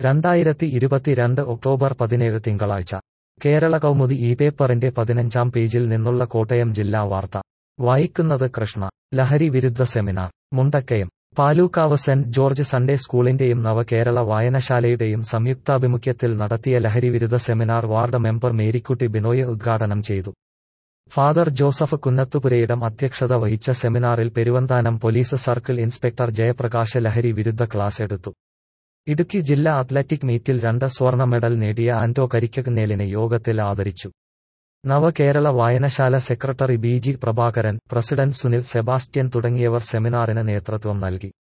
രണ്ടായിരത്തി ഇരുപത്തിരണ്ട് ഒക്ടോബർ പതിനേഴ് തിങ്കളാഴ്ച കേരള കൗമുദി ഈ പേപ്പറിന്റെ പതിനഞ്ചാം പേജിൽ നിന്നുള്ള കോട്ടയം ജില്ലാ വാർത്ത വായിക്കുന്നത് കൃഷ്ണ ലഹരി വിരുദ്ധ seminar Mundakayam Palookavu Saint George Sunday സ്കൂളിന്റെയും നവകേരള വായനശാലയുടെയും സംയുക്താഭിമുഖ്യത്തിൽ നടത്തിയ ലഹരിവിരുദ്ധ seminar ward member Marykutty Binoy ഉദ്ഘാടനം ചെയ്തു ഫാദർ ജോസഫ് കുന്നത്തുപുരയിടം അധ്യക്ഷത വഹിച്ച സെമിനാറിൽ Peruvanthanam police circle inspector Jayaprakash ലഹരി വിരുദ്ധ ക്ലാസ് എടുത്തു ഇടുക്കി ജില്ലാ അത്ലറ്റിക് മീറ്റിൽ രണ്ട് സ്വർണ്ണ മെഡൽ നേടിയ ആന്റോ കരിക്കകന്നേലിനെ യോഗത്തിൽ ആദരിച്ചു നവകേരള വായനശാല secretary B G Prabhakaran president Sunil Sebastian തുടങ്ങിയവർ സെമിനാറിന് നേതൃത്വം നൽകി